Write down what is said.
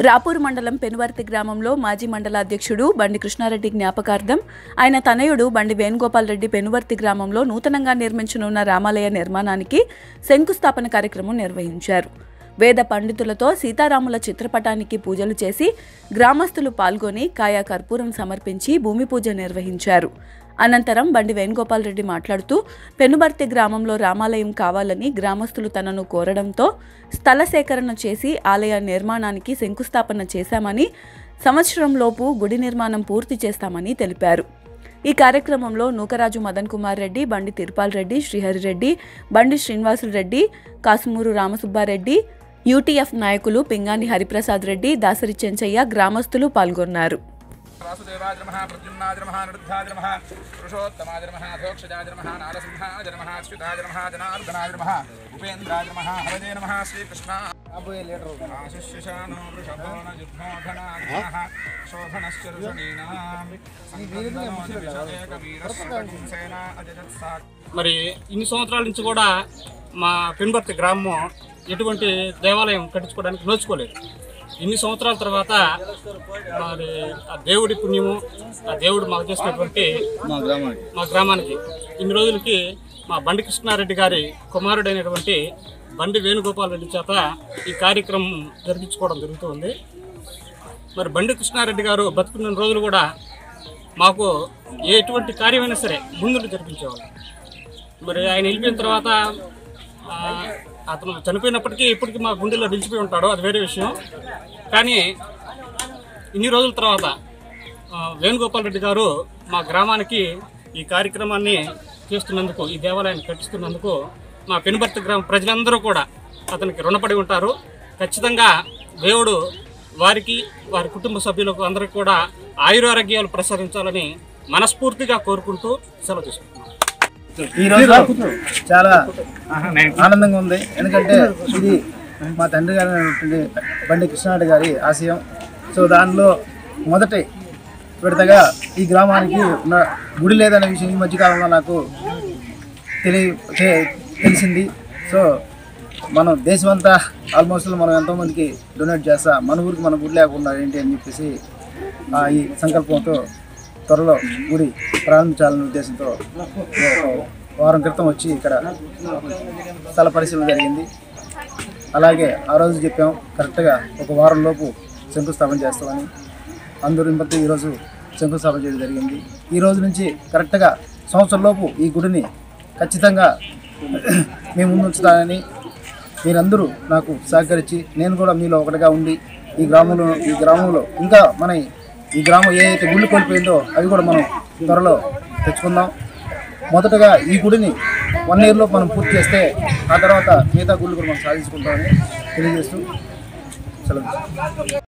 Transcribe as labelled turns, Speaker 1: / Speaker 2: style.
Speaker 1: రాపూర్ మండలం పెనువర్తి గ్రామంలో మాజీ మండల అధ్యక్షుడు బండి కృష్ణారెడ్డి జ్ఞాపకార్థం ఆయన తనయుడు బండి వేణుగోపాల్ రెడ్డి పెనువర్తి గ్రామంలో నూతనంగా నిర్మించనున్న రామాలయ నిర్మాణానికి శంకుస్థాపన కార్యక్రమం నిర్వహించారు వేద పండితులతో సీతారాముల చిత్రపటానికి పూజలు చేసి గ్రామస్తులు పాల్గొని కాయా కర్పూరం సమర్పించి భూమి పూజ నిర్వహించారు అనంతరం బండి వేణుగోపాల్ రెడ్డి మాట్లాడుతూ పెనుబర్తి గ్రామంలో రామాలయం కావాలని గ్రామస్తులు తనను కోరడంతో స్థల సేకరణ చేసి ఆలయ నిర్మాణానికి శంకుస్థాపన చేశామని సంవత్సరంలోపు గుడి నిర్మాణం పూర్తి చేస్తామని తెలిపారు ఈ కార్యక్రమంలో నూకరాజు మదన్ కుమార్ రెడ్డి బండి తిరుపాల్ రెడ్డి శ్రీహరిరెడ్డి బండి శ్రీనివాసులు రెడ్డి కాసుమూరు రామసుబ్బారెడ్డి యూటీఎఫ్ నాయకులు పింగాని హరిప్రసాద్ రెడ్డి దాసరి చెంచయ్య గ్రామస్తులు పాల్గొన్నారు
Speaker 2: వాసుదేవాయ నమః ప్రద్యుమ్నాయ నమః నిరుద్ధాయ నమః పురుషోత్తమాయ నమః అధోక్షజాయ నమః నారసింహాయ నమః అచ్యుతాయ నమః జనార్దనాయ నమః ఉపేంద్రాయ నమః హరదే నమః శ్రీకృష్ణ ఆశిష్యశానో వృషభోన యుద్ధోధనాగ్నః శోభనశ్చ ఋషణీనాం సంకర్దనో నిమిషదేక వీరస్సర్వసేనా అజజత్సా
Speaker 3: మరి ఇన్ని సంవత్సరాల నుంచి కూడా మా పెనుబర్తి గ్రామం ఎటువంటి దేవాలయం కట్టించుకోవడానికి నోచుకోలేదు ఇన్ని సంవత్సరాల తర్వాత మరి ఆ దేవుడి పుణ్యము ఆ దేవుడు మాకు చేసినటువంటి
Speaker 4: మా గ్రామానికి
Speaker 3: మా గ్రామానికి ఇన్ని రోజులకి మా బండి కృష్ణారెడ్డి గారి కుమారుడైనటువంటి బండి వేణుగోపాల్ రెడ్డి చేత ఈ కార్యక్రమం జరిపించుకోవడం జరుగుతుంది మరి బండి కృష్ణారెడ్డి గారు బతుకున్న రోజులు కూడా మాకు ఎటువంటి కార్యమైనా సరే ముందుండి జరిపించేవాళ్ళు మరి ఆయన వెళ్ళిపోయిన తర్వాత ఆ, అతను చనిపోయినప్పటికీ ఇప్పటికీ మా గుండెలో నిలిచిపోయి ఉంటాడు అది వేరే విషయం కానీ ఇన్ని రోజుల తర్వాత ఆ, వేణుగోపాల్ రెడ్డి గారు మా గ్రామానికి ఈ కార్యక్రమాన్ని చేస్తున్నందుకు ఈ దేవాలయాన్ని కట్టిస్తున్నందుకు మా పెనుబర్తి గ్రామ ప్రజలందరూ కూడా అతనికి రుణపడి ఉంటారు ఖచ్చితంగా దేవుడు వారికి వారి కుటుంబ సభ్యులకు అందరికీ కూడా ఆయురారోగ్యాలు ప్రసాదించాలని మనస్ఫూర్తిగా కోరుకుంటూ సెలవు తీసుకుంటున్నాను
Speaker 4: ఈ రోజు చాలా ఆనందంగా ఉంది ఎందుకంటే ఇది మా తండ్రి గారి అయినటువంటి బండి కృష్ణారెడ్డి గారి ఆశయం సో దానిలో మొదటి విడతగా ఈ గ్రామానికి ఉన్న గుడి లేదనే విషయం ఈ మధ్యకాలంలో నాకు తెలియ తె- తెలిసింది సో మనం దేశమంతా ఆల్మోస్ట్ మనం ఎంతోమందికి డొనేట్ చేస్తా మన ఊరికి మన గుడి లేకుండా ఏంటి అని చెప్పేసి ఆ, ఈ సంకల్పంతో త్వరలో గుడి ప్రారంభించాలనే ఉద్దేశంతో ఒక వారం క్రితం వచ్చి ఇక్కడ స్థల పరిశీలన జరిగింది అలాగే ఆ రోజు చెప్పాం కరెక్ట్గా ఒక వారం లోపు శంకుస్థాపన చేస్తామని అందరూ ఇంపతి ఈరోజు శంకుస్థాపన చేయడం జరిగింది ఈ రోజు నుంచి కరెక్ట్గా సంవత్సరం లోపు ఈ గుడిని ఖచ్చితంగా మేము ముందుంచుతానని మీరందరూ నాకు సహకరించి నేను కూడా మీలో ఒకటిగా ఉండి ఈ గ్రామంలో ఈ గ్రామంలో ఇంకా మన ఈ గ్రామం ఏ అయితే గుళ్ళు కోల్పోయిందో అవి కూడా మనం త్వరలో తెచ్చుకుందాం మొదటగా ఈ గుడిని వన్ ఇయర్లో మనం పూర్తి చేస్తే ఆ తర్వాత మిగతా గుళ్ళు కూడా మనం సాధించుకుంటామని తెలియజేస్తూ సెలవు